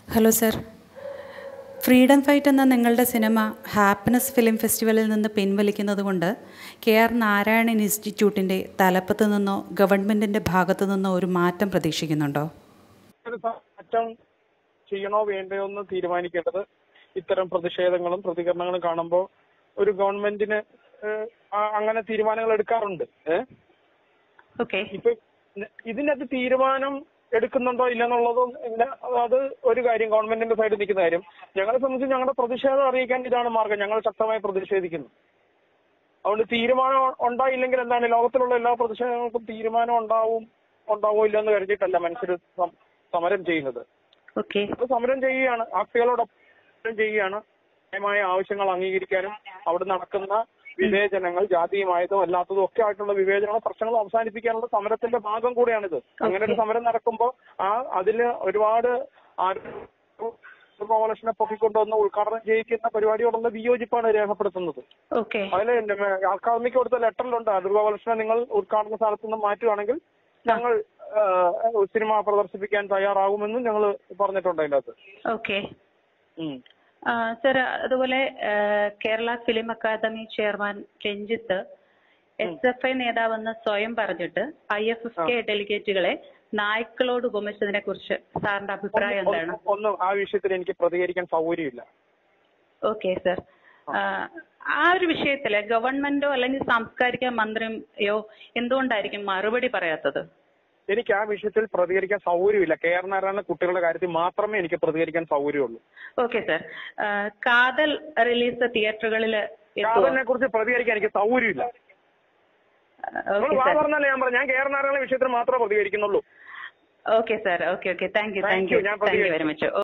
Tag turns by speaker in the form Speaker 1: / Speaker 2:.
Speaker 1: Hello sir freedom fight എന്ന നിങ്ങളുടെ cinema happiness film ഫെസ്റ്റിവലിൽ നിന്ന് പിൻവലിക്കുന്നത് കൊണ്ട് കെ ആർ നാരായണൻ ഇൻസ്റ്റിറ്റ്യൂട്ടിൻ്റെ തലപ്പത്ത് നിന്നോ ഗവൺമെൻറ്റിൻ്റെ ഭാഗത്തു നിന്നോ ഒരു മാറ്റം പ്രതീക്ഷിക്കുന്നുണ്ടോ
Speaker 2: ഒരു മാറ്റം ചെയ്യണോ വേണ്ടയോ എന്ന് തീരുമാനിക്കേണ്ടത് ഇത്തരം പ്രതിഷേധങ്ങളും പ്രതികരണങ്ങളും കാണുമ്പോൾ ഒരു ഗവൺമെന്റിന് ഏഹ്, ആ- അങ്ങനെ തീരുമാനങ്ങൾ എടുക്കാറുണ്ട് ഏഹ്
Speaker 1: ഓക്കെ
Speaker 2: ഇപ്പൊ ന- ഇതിനകത്ത് തീരുമാനം എടുക്കുന്നുണ്ടോ ഇല്ലെന്നുള്ളതും ഇല്ല അത് ഒരു കാര്യം ഗവൺമെന്റിന്റെ സൈഡിൽ നിൽക്കുന്ന കാര്യം ഞങ്ങളെ സംബന്ധിച്ച് ഞങ്ങളുടെ പ്രതിഷേധം അറിയിക്കാൻ ഇതാണ് മാർഗം ഞങ്ങൾ ശക്തമായി പ്രതിഷേധിക്കുന്നു അതുകൊണ്ട് തീരുമാനം ഉണ്ടായില്ലെങ്കിൽ എന്താണ് ലോകത്തിലുള്ള എല്ലാ പ്രതിഷേധങ്ങൾക്കും തീരുമാനം ഉണ്ടാവും ഉണ്ടാവോ ഇല്ലെന്ന് കരുതിയിട്ടല്ല മനുഷ്യർ സം- സമരം ചെയ്യുന്നത്
Speaker 1: ഓക്കെ
Speaker 2: അത് സമരം ചെയ്യുകയാണ് ആക്ടികളോടൊപ്പം സമരം ചെയ്യുകയാണ് ന്യായമായ ആവശ്യങ്ങൾ അംഗീകരിക്കാനും അവിടെ നടക്കുന്ന വിവേചനങ്ങൾ ജാതീയമായതും അല്ലാത്തതും ഒക്കെ ആയിട്ടുള്ള വിവേചന പ്രശ്നങ്ങൾ അവസാനിപ്പിക്കാനുള്ള സമരത്തിന്റെ ഭാഗം കൂടെയാണിത് അങ്ങനെ ഒരു സമരം നടക്കുമ്പോൾ ആ അതില് ഒരുപാട് കോവലക്ഷനെ പൊക്കിക്കൊണ്ടുവന്ന് ഉദ്ഘാടനം ചെയ്യിക്കുന്ന പരിപാടിയോടുള്ള വിയോജിപ്പാണ് രേഖപ്പെടുത്തുന്നത്
Speaker 1: ഓക്കെ
Speaker 2: അതിൽ അക്കാദമിക്ക് കൊടുത്ത ലെറ്ററിലുണ്ട് ദുർഗോപലക്ഷനെ നിങ്ങൾ ഉദ്ഘാടന സ്ഥലത്ത് നിന്ന് മാറ്റുകയാണെങ്കിൽ ഞങ്ങൾ ആ, സിനിമ പ്രദർശിപ്പിക്കാൻ തയ്യാറാകുമെന്നും ഞങ്ങൾ പറഞ്ഞിട്ടുണ്ട് അതിൻ്റെ അകത്ത്
Speaker 1: ഓക്കെ
Speaker 2: ഉം.
Speaker 1: സർ അതുപോലെ ആ, Kerala film academy chairman Ranjith S F I നേതാവെന്ന് സ്വയം പറഞ്ഞിട്ട് ഐ എഫ് എഫ് കെ ഡെലിഗേറ്റുകളെ നായ്ക്കളോട് ഉപമിച്ചതിനെ കുറിച്ച് സാറിന്റെ അഭിപ്രായം
Speaker 2: ഒന്ന്
Speaker 1: എന്താണ്
Speaker 2: ഒന്ന് ഒന്നും ആ വിഷയത്തിൽ എനിക്ക് പ്രതികരിക്കാൻ സൗകര്യമില്ല
Speaker 1: ഓക്കെ സർ ആ ഒരു വിഷയത്തില് ഗവൺമെന്റോ അല്ലെങ്കിൽ സാംസ്കാരിക മന്ത്രിയോ എന്തുകൊണ്ടായിരിക്കും മറുപടി പറയാത്തത്
Speaker 2: എനിക്ക് ആ വിഷയത്തിൽ പ്രതികരിക്കാൻ സൗകര്യമില്ല കെ ആർ നാരായണ കുട്ടികളുടെ കാര്യത്തിൽ മാത്രമേ എനിക്ക് പ്രതികരിക്കാൻ സൗകര്യമുള്ളൂ
Speaker 1: ഓക്കെ സർ കാതൽ റിലീസ് തിയേറ്ററുകളിൽ
Speaker 2: കാതലിനെ കുറിച്ച് പ്രതികരിക്കാൻ എനിക്ക് സൗകര്യമില്ല നിങ്ങൾ
Speaker 1: ഓക്കെ
Speaker 2: വാ
Speaker 1: സർ
Speaker 2: പറഞ്ഞല്ലേ ഞാൻ പറഞ്ഞു ഞാൻ കെ ആർ നാരായണ വിഷയത്തിൽ മാത്രമേ പ്രതികരിക്കുന്നുള്ളൂ
Speaker 1: okay sir okay okay thank you
Speaker 2: Thank
Speaker 1: thank
Speaker 2: you.
Speaker 1: You
Speaker 2: ഞാൻ
Speaker 1: താങ്ക് യു വെരി
Speaker 2: പ്രതികരിക്കും.
Speaker 1: മച്ച്